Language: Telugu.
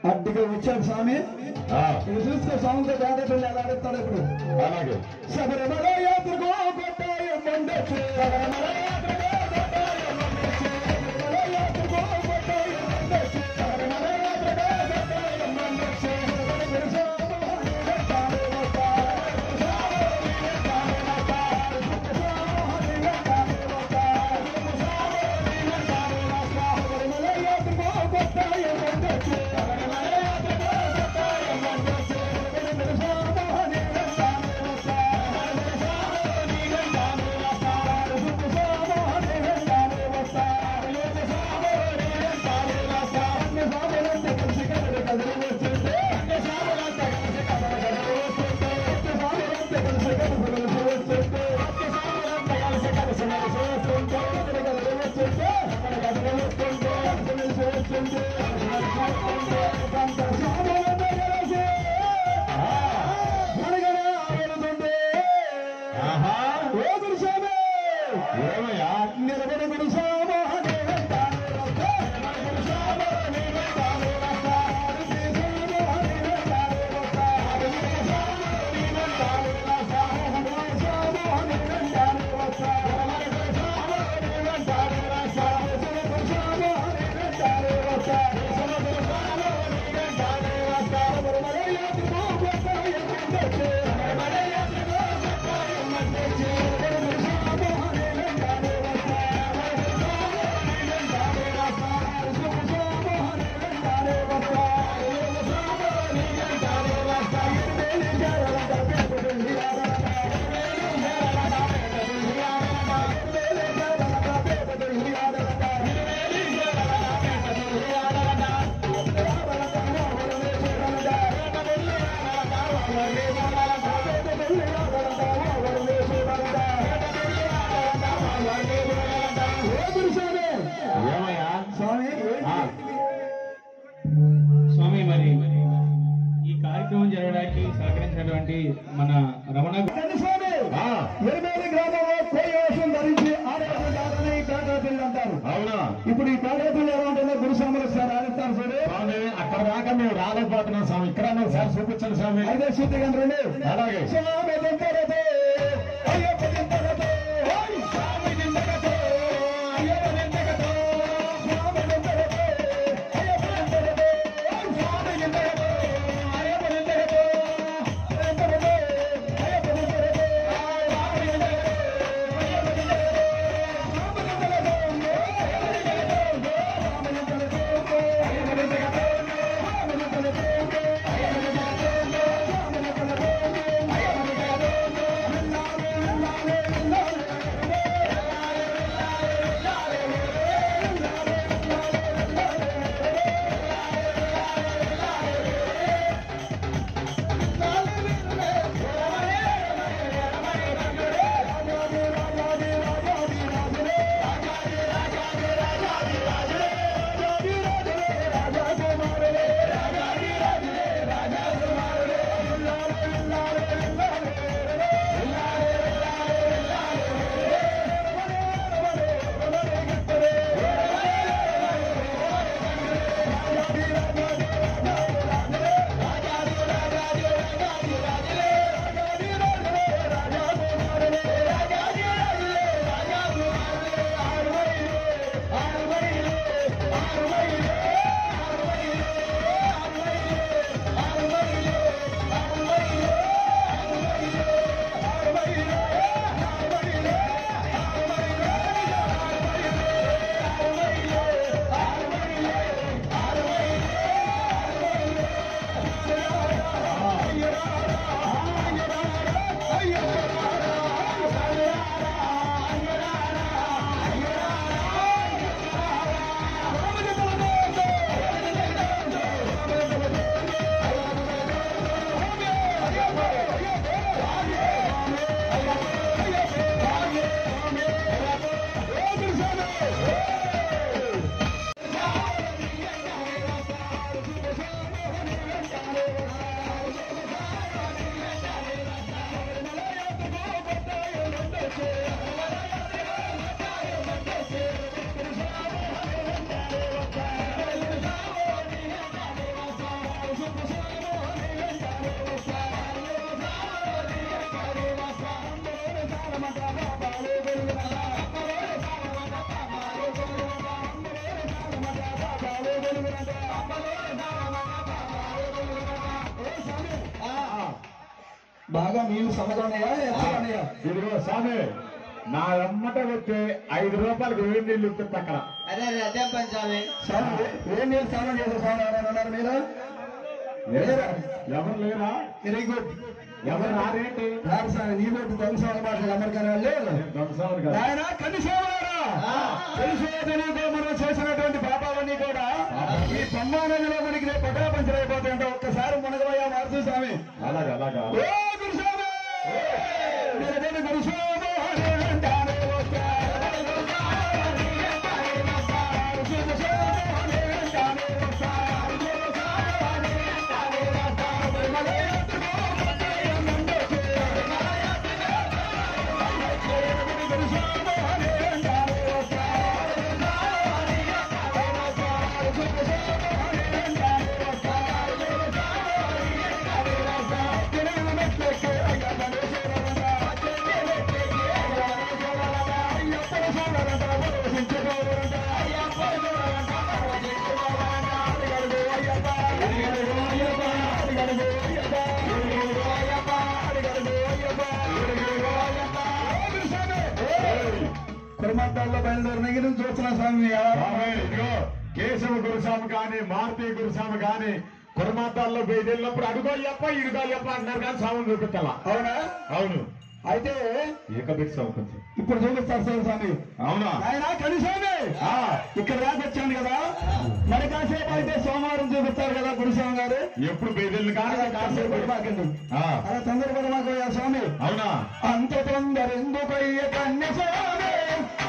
అడ్డుగా వచ్చాడు స్వామి ఆ, ఇది చూస్తే స్వామితో జాగ్రత్తలు ఎలా ఆడతాడు ఇప్పుడు అలాగే శబరిమల యాత్రకో కొట్టాయ మండచ్చు శబరిమల యాత్రకో కొట్టాయ మండచ్చు శబరిమల యాత్రకో కొట్టాయ మండచ్చు శబరిమల యాత్రకో కొట్టాయ మండచ్చు శబరిమల యాత్రకో కొట్టాయ మండచ్చు శబరిమల యాత్రకో కొట్టాయ మండచ్చు ఆహా ఓ గురుస్వామి ఏమయ్యా నిలబడి గురుస్వామి ఏమయ్యా స్వామి ఆ, స్వామి మరి ఈ కార్యక్రమం జరగడానికి సహకరించినటువంటి మన రమణ స్వామి ఆ, ఎనిమిది గ్రామంలో కోయి వేషం ధరించి ఆడేసిన జాతరని పేదపిల్లి అంటారు అవునా ఇప్పుడు ఈ పేదపిల్లి ఎలా ఉంటుందో గురుస్వాములు ఒకసారి ఆడిస్తారు చూడు స్వామి అక్కడ దాకా మేము రాలేకపోతున్నాం స్వామి ఇక్కడ ఒకసారి చూపించండి స్వామి అయితే శుద్ధిగా రండి అలాగే స్వామి దింపరదే, అయ్యప్ప దింపరదే, ఓయ్ స్వామి దింపరదే, అయ్యప్ప దింపరదే, స్వామి దింపరదే, అయ్యప్ప దింపరదే, ఓయ్ స్వామి దింపరదే, అయ్యప్ప దింపరదే, దింపరదే, అయ్యప్ప దింపరదే, స్వామి దింపరదే, అయ్యప్ప దింపరదే, స్వామి దింపరదే, స్వామి దింపరదే, అయ్యప్ప దింపరదే, స్వామి దింపరదే, అయ్యప్ప దింపరదే, స్వామి దింపరదే, బాగా నీళ్ళు సన్నగా ఉన్నాయా ఎత్తగా ఉన్నాయా ఇదిగో స్వామి నా ఎమ్మట వచ్చే ఐదు రూపాయలకు వేడి నీళ్ళు ఉంటుంది అక్కడ అదే అదే అదే పని స్వామి స్వామి ఏం నీళ్ళు స్నానం చేశారు స్వామి ఎవరైనా ఉన్నారు మీరు లేరా? ఎవరు లేరా వెరీ గుడ్ ఎవరు రారేంటి రారు స్వామి నీ కొట్టు ధ్వంసాల భాషలు అమెరికా వాళ్ళు ధ్వంసాలు కదా ఆయన కన్నిసేవారా తెలుసుకోవడానికి మనం చేసినటువంటి పాపాలన్నీ కూడా ఈ పంబా నదిలో మనకి రేపు పటాపంచలైపోతాయంటే ఒక్కసారి మునగబోయా మారుతూ స్వామి అలాగా అలాగా ఓ గురుస్వామి నేను గురుస్వామి అని అంటానే వస్తాను. గురుస్వామి అని అంటానే వస్తాను. గురుస్వామి అని అంటానే వస్తాను. మలై ఎత్తుకో, మలై అన్నందో చేయాలి. మలై ఎత్తుకో, మలై చేయాలి. గురుస్వామి అని అంటానే వస్తాను. గురుస్వామి అని అంటానే వస్తాను. గురుస్వామి అని అంటానే వస్తాను. గురుస్వామి అని అంటానే వస్తాను. తిరిగిన మెట్లెక్కి అయ్యప్పని చూడాలంట. తిరిగిన మెట్లెక్కి అయ్యప్పని చూడాలంట. అయ్యప్పని చూడాలంట. పరవశించుకోవాలంట. అయ్యప్పని చూడాలంట. పరవశించుకోవాలంట. అడిగడుగు అయ్యప్ప. అడిగడుగు అయ్యప్ప. అడిగడుగు అయ్యప్ప. అడిగడుగు అయ్యప్ప. అడిగడుగు అయ్యప్ప. అడిగడుగు అయ్యప్ప. ఓ గురుస్వామి. కురుమంతాల్లో బయలుదేరిన దగ్గర నుంచి చూస్తున్నా స్వామి స్వామి, ఇదిగో కేశవ గురుస్వామి కానీ మారుతి గురుస్వామి కానీ కురమాతాల్లో బయలుదేరినప్పుడు అడుగో అయ్యప్ప ఇడుగో అయ్యప్ప అంటారు కానీ స్వామిని చూపించాలా అవునా అవును అయితే ఏకబిట్ స్వామి కొంచెం ఇప్పుడు చూపిస్తారు శివ స్వామి అవునా ఆయన కనిసామి ఆ, ఇక్కడ దాకా వచ్చాను కదా మరి కాసేపు అయితే సోమవారం చూపిస్తారు కదా గురుస్వామి గారు ఎప్పుడు బయలుదేరి కానీ అలా కాసేపు తొందరపడి మాకండి ఆ, అలా తొందరపడి మాకు స్వామి అవునా అంత తొందర ఎందుకయ్య కన్య స్వామి